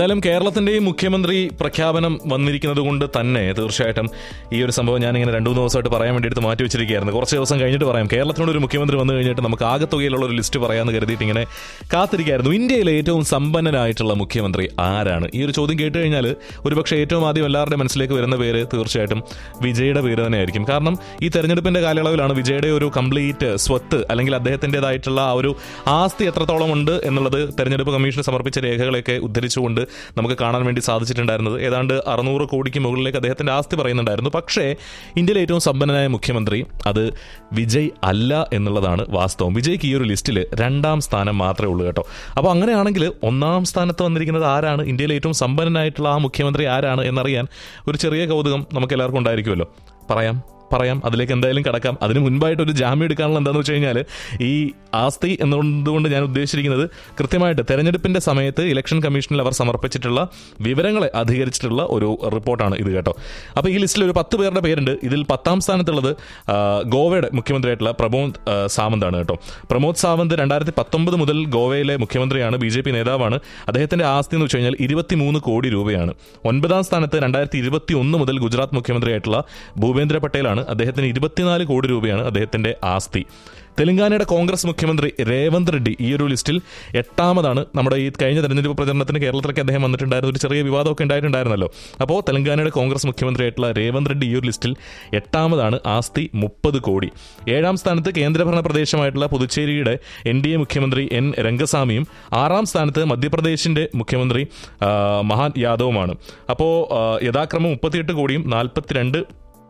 എന്തായാലും കേരളത്തിന്റെയും മുഖ്യമന്ത്രി പ്രഖ്യാപനം വന്നിരിക്കുന്നത് കൊണ്ട് തന്നെ തീർച്ചയായിട്ടും ഈ ഒരു സംഭവം ഞാൻ ഇങ്ങനെ രണ്ടു മൂന്ന് ദിവസമായിട്ട് പറയാൻ വേണ്ടി എടുത്ത് മാറ്റി വെച്ചിരിക്കുകയായിരുന്നു കുറച്ച് ദിവസം കഴിഞ്ഞിട്ട് പറയാം കേരളത്തിനോട് ഒരു മുഖ്യമന്ത്രി വന്നു കഴിഞ്ഞിട്ട് നമുക്ക് ആകത്തുകയിലുള്ള ഒരു ലിസ്റ്റ് പറയാമെന്ന് കരുതിയിട്ട് ഇങ്ങനെ കാത്തിരിക്കായിരുന്നു ഇന്ത്യയിലെ ഏറ്റവും സമ്പന്നനായിട്ടുള്ള മുഖ്യമന്ത്രി ആരാണ് ഈ ഒരു ചോദ്യം കേട്ട് കഴിഞ്ഞാൽ ഒരുപക്ഷെ ഏറ്റവും ആദ്യം എല്ലാവരുടെ മനസ്സിലേക്ക് വരുന്ന പേര് തീർച്ചയായിട്ടും വിജയുടെ പേര് തന്നെയായിരിക്കും കാരണം ഈ തെരഞ്ഞെടുപ്പിന്റെ കാലയളവിലാണ് വിജയുടെ ഒരു കംപ്ലീറ്റ് സ്വത്ത് അല്ലെങ്കിൽ അദ്ദേഹത്തിൻ്റെതായിട്ടുള്ള ആ ഒരു ആസ്തി എത്രത്തോളം ഉണ്ട് എന്നുള്ളത് തെരഞ്ഞെടുപ്പ് കമ്മീഷന് സമർപ്പിച്ച രേഖകളെയൊക്കെ ഉദ്ധരിച്ചുകൊണ്ട് നമുക്ക് കാണാൻ വേണ്ടി സാധിച്ചിട്ടുണ്ടായിരുന്നത് ഏതാണ്ട് അറുന്നൂറ് കോടിക്ക് മുകളിലേക്ക് അദ്ദേഹത്തിന്റെ ആസ്തി പറയുന്നുണ്ടായിരുന്നു പക്ഷേ ഇന്ത്യയിലെ ഏറ്റവും സമ്പന്നനായ മുഖ്യമന്ത്രി അത് വിജയ് അല്ല എന്നുള്ളതാണ് വാസ്തവം വിജയ്ക്ക് ഈ ഒരു ലിസ്റ്റിൽ രണ്ടാം സ്ഥാനം മാത്രമേ ഉള്ളൂ കേട്ടോ അപ്പോൾ അങ്ങനെയാണെങ്കിൽ ഒന്നാം സ്ഥാനത്ത് വന്നിരിക്കുന്നത് ആരാണ് ഇന്ത്യയിലെ ഏറ്റവും സമ്പന്നനായിട്ടുള്ള ആ മുഖ്യമന്ത്രി ആരാണ് എന്നറിയാൻ ഒരു ചെറിയ കൗതുകം നമുക്ക് എല്ലാവർക്കും ഉണ്ടായിരിക്കുമല്ലോ പറയാം പറയാം അതിലേക്ക് എന്തായാലും കടക്കാം അതിന് മുൻപായിട്ട് ഒരു ജാമ്യം എടുക്കാനുള്ള എന്താണെന്ന് വെച്ച് കഴിഞ്ഞാൽ ഈ ആസ്തി എന്നതുകൊണ്ട് ഞാൻ ഉദ്ദേശിച്ചിരിക്കുന്നത് കൃത്യമായിട്ട് തെരഞ്ഞെടുപ്പിന്റെ സമയത്ത് ഇലക്ഷൻ കമ്മീഷനിൽ അവർ സമർപ്പിച്ചിട്ടുള്ള വിവരങ്ങളെ അധികരിച്ചിട്ടുള്ള ഒരു റിപ്പോർട്ടാണ് ഇത് കേട്ടോ അപ്പോൾ ഈ ലിസ്റ്റിൽ ഒരു പത്ത് പേരുടെ പേരുണ്ട് ഇതിൽ പത്താം സ്ഥാനത്തുള്ളത് ആ, ഗോവയുടെ മുഖ്യമന്ത്രിയായിട്ടുള്ള പ്രമോദ് ആ, സാവന്താണ് കേട്ടോ പ്രമോദ് സാവന്ത് രണ്ടായിരത്തി പത്തൊമ്പത് മുതൽ ഗോവയിലെ മുഖ്യമന്ത്രിയാണ് ബി ജെ പി നേതാവാണ് അദ്ദേഹത്തിന്റെ ആസ്തി എന്ന് വെച്ച് കഴിഞ്ഞാൽ ഇരുപത്തിമൂന്ന് കോടി രൂപയാണ് ഒൻപതാം സ്ഥാനത്ത് രണ്ടായിരത്തി ഇരുപത്തി ഒന്ന് മുതൽ ഗുജറാത്ത് മുഖ്യമന്ത്രിയായിട്ടുള്ള ഭൂപേന്ദ്ര പട്ടേലാണ് അദ്ദേഹത്തിന് ഇരുപത്തിനാല് കോടി രൂപയാണ് അദ്ദേഹത്തിന്റെ ആസ്തി തെലങ്കാനയുടെ കോൺഗ്രസ് മുഖ്യമന്ത്രി രേവന്ത് റെഡ്ഡി ഈ ഒരു ലിസ്റ്റിൽ എട്ടാമതാണ് നമ്മുടെ ഈ കഴിഞ്ഞ തെരഞ്ഞെടുപ്പ് പ്രചരണത്തിന് കേരളത്തിലേക്ക് അദ്ദേഹം വന്നിട്ടുണ്ടായിരുന്ന ഒരു ചെറിയ വിവാദമൊക്കെ ഉണ്ടായിട്ടുണ്ടായിരുന്നല്ലോ അപ്പോൾ തെലങ്കാനയുടെ കോൺഗ്രസ് മുഖ്യമന്ത്രിയായിട്ടുള്ള രേവന്ത് റെഡ്ഡി ഈ ഒരു ലിസ്റ്റിൽ എട്ടാമതാണ് ആസ്തി മുപ്പത് കോടി ഏഴാം സ്ഥാനത്ത് കേന്ദ്രഭരണ പ്രദേശമായിട്ടുള്ള പുതുച്ചേരിയുടെ എൻ ഡി എ മുഖ്യമന്ത്രി എൻ രംഗസ്വാമിയും ആറാം സ്ഥാനത്ത് മധ്യപ്രദേശിന്റെ മുഖ്യമന്ത്രി ആ, മഹാൻ യാദവുമാണ് അപ്പോൾ യഥാക്രമം മുപ്പത്തിയെട്ട് കോടിയും നാൽപ്പത്തിരണ്ട്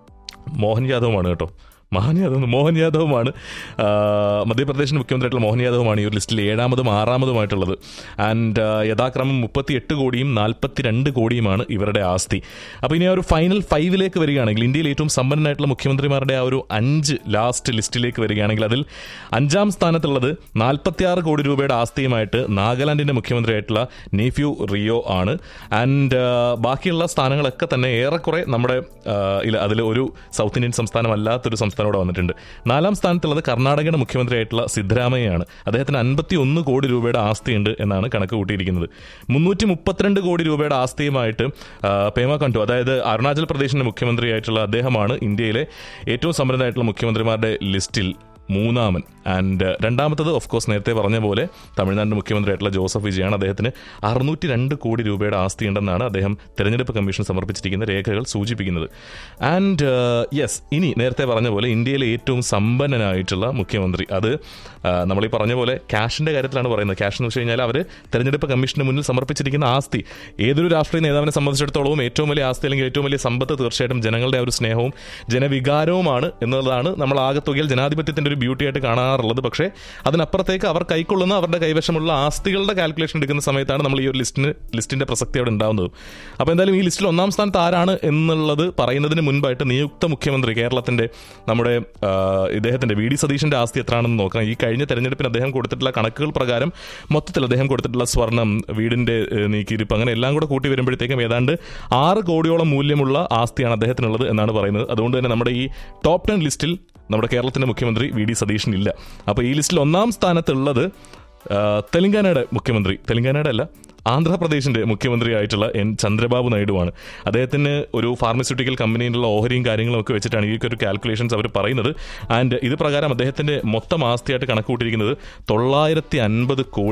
മോഹൻ യാദവുമാണ് കേട്ടോ മഹാൻ യാദവ് മോഹൻ യാദവുമാണ് ആ, മധ്യപ്രദേശിന്റെ മുഖ്യമന്ത്രിയായിട്ടുള്ള മോഹൻ യാദവുമാണ് ഈ ഒരു ലിസ്റ്റിൽ ഏഴാമതും ആറാമതുമായിട്ടുള്ളത് ആൻഡ് യഥാക്രമം മുപ്പത്തി എട്ട് കോടിയും നാൽപ്പത്തിരണ്ട് കോടിയുമാണ് ഇവരുടെ ആസ്തി അപ്പോൾ ഇനി ആ ഒരു ഫൈനൽ ഫൈവിലേക്ക് വരികയാണെങ്കിൽ ഇന്ത്യയിൽ ഏറ്റവും സമ്പന്നനായിട്ടുള്ള മുഖ്യമന്ത്രിമാരുടെ ആ ഒരു അഞ്ച് ലാസ്റ്റ് ലിസ്റ്റിലേക്ക് വരികയാണെങ്കിൽ അതിൽ അഞ്ചാം സ്ഥാനത്തുള്ളത് നാൽപ്പത്തിയാറ് കോടി രൂപയുടെ ആസ്തിയുമായിട്ട് നാഗാലാൻഡിന്റെ മുഖ്യമന്ത്രിയായിട്ടുള്ള നേഫ്യൂ റിയോ ആണ് ആൻഡ് ബാക്കിയുള്ള സ്ഥാനങ്ങളൊക്കെ തന്നെ ഏറെക്കുറെ നമ്മുടെ അതിൽ ഒരു സൗത്ത് ഇന്ത്യൻ സംസ്ഥാനമല്ലാത്തൊരു സംസ്ഥാനം ഇവിടെ വന്നിട്ടുണ്ട് നാലാം സ്ഥാനത്തുള്ളത് കർണാടകയുടെ മുഖ്യമന്ത്രിയായിട്ടുള്ള സിദ്ധരാമയ്യയാണ് അദ്ദേഹത്തിന് അൻപത്തി ഒന്ന് കോടി രൂപയുടെ ആസ്തിയുണ്ട് എന്നാണ് കണക്ക് കൂട്ടിയിരിക്കുന്നത് മുന്നൂറ്റി മുപ്പത്തിരണ്ട് കോടി രൂപയുടെ ആസ്തിയുമായിട്ട് ആ, പേമ കണ്ടു അതായത് അരുണാചൽ പ്രദേശിന്റെ മുഖ്യമന്ത്രിയായിട്ടുള്ള അദ്ദേഹമാണ് ഇന്ത്യയിലെ ഏറ്റവും സമ്പന്നരായിട്ടുള്ള മുഖ്യമന്ത്രിമാരുടെ ലിസ്റ്റിൽ മൂന്നാമൻ ആൻഡ് രണ്ടാമത്തത് ഓഫ് കോഴ്സ് നേരത്തെ പറഞ്ഞ പോലെ തമിഴ്നാടിന്റെ മുഖ്യമന്ത്രിയായിട്ടുള്ള ജോസഫ് വിജയാണ് അദ്ദേഹത്തിന് അറുന്നൂറ്റി രണ്ട് കോടി രൂപയുടെ ആസ്തി ഉണ്ടെന്നാണ് അദ്ദേഹം തെരഞ്ഞെടുപ്പ് കമ്മീഷൻ സമർപ്പിച്ചിരിക്കുന്ന രേഖകൾ സൂചിപ്പിക്കുന്നത് ആൻഡ് യെസ് ഇനി നേരത്തെ പറഞ്ഞ പോലെ ഇന്ത്യയിലെ ഏറ്റവും സമ്പന്നനായിട്ടുള്ള മുഖ്യമന്ത്രി അത് ആ, നമ്മൾ ഈ പറഞ്ഞ പോലെ ക്യാഷിന്റെ കാര്യത്തിലാണ് പറയുന്നത് ക്യാഷ് എന്ന് വെച്ച് കഴിഞ്ഞാൽ അവർ തെരഞ്ഞെടുപ്പ് കമ്മീഷന് മുന്നിൽ സമർപ്പിച്ചിരിക്കുന്ന ആസ്തി ഏതൊരു രാഷ്ട്രീയ നേതാവിനെ സംബന്ധിച്ചിടത്തോളവും ഏറ്റവും വലിയ ആസ്തി അല്ലെങ്കിൽ ഏറ്റവും വലിയ സമ്പത്ത് തീർച്ചയായിട്ടും ജനങ്ങളുടെ ആ ഒരു സ്നേഹവും ജനവികാരവുമാണ് എന്നുള്ളതാണ് നമ്മൾ ആകത്തുകയിൽ ജനാധിപത്യത്തിന്റെ ഒരു ബ്യൂട്ടി ആയിട്ട് കാണാറുള്ളത് പക്ഷേ അതിനപ്പുറത്തേക്ക് അവർ കൈക്കൊള്ളുന്ന അവരുടെ കൈവശമുള്ള ആസ്തികളുടെ കാൽക്കുലേഷൻ എടുക്കുന്ന സമയത്താണ് നമ്മൾ ഈ ഒരു ലിസ്റ്റിന് ലിസ്റ്റിന്റെ പ്രസക്തി അവിടെ ഉണ്ടാവുന്നത് അപ്പോൾ എന്തായാലും ഈ ലിസ്റ്റിൽ ഒന്നാം സ്ഥാനത്ത് ആരാണ് എന്നുള്ളത് പറയുന്നതിന് മുൻപായിട്ട് നിയുക്ത മുഖ്യമന്ത്രി കേരളത്തിന്റെ നമ്മുടെ ആ, ഇദ്ദേഹത്തിന്റെ വി ഡി സതീശന്റെ ആസ്തി എത്രയാണെന്ന് നോക്കാം ഈ കഴിഞ്ഞ തെരഞ്ഞെടുപ്പിന് അദ്ദേഹം കൊടുത്തിട്ടുള്ള കണക്കുകൾ പ്രകാരം മൊത്തത്തിൽ അദ്ദേഹം കൊടുത്തിട്ടുള്ള സ്വർണം വീടിന്റെ ഏഹ്, നീക്കിയിരിപ്പ് അങ്ങനെ എല്ലാം കൂടെ കൂട്ടി വരുമ്പോഴത്തേക്കും ഏതാണ്ട് ആറ് കോടിയോളം മൂല്യമുള്ള ആസ്തിയാണ് അദ്ദേഹത്തിനുള്ളത് എന്നാണ് പറയുന്നത് അതുകൊണ്ട് തന്നെ നമ്മുടെ ഈ ടോപ്പ് ടെൻ ലിസ്റ്റിൽ നമ്മുടെ കേരളത്തിന്റെ മുഖ്യമന്ത്രി വി ഡി സതീശൻ ഇല്ല അപ്പോൾ ഈ ലിസ്റ്റിൽ ഒന്നാം സ്ഥാനത്തുള്ളത് ആ, തെലങ്കാനയുടെ മുഖ്യമന്ത്രി തെലങ്കാനയുടെ അല്ല ആന്ധ്രാപ്രദേശിന്റെ മുഖ്യമന്ത്രിയായിട്ടുള്ള എൻ ചന്ദ്രബാബു നായിഡുവാണ് അദ്ദേഹത്തിന് ഒരു ഫാർമസ്യൂട്ടിക്കൽ കമ്പനിയിലുള്ള ഓഹരിയും കാര്യങ്ങളും ഒക്കെ വെച്ചിട്ടാണ് ഈ ഒരു കാൽക്കുലേഷൻസ് അവർ പറയുന്നത് ആൻഡ് ഇത് പ്രകാരം അദ്ദേഹത്തിന്റെ മൊത്തം ആസ്തിയായിട്ട് കണക്ക് കൂട്ടിയിരിക്കുന്നത് തൊള്ളായിരത്തി അൻപത് കോടി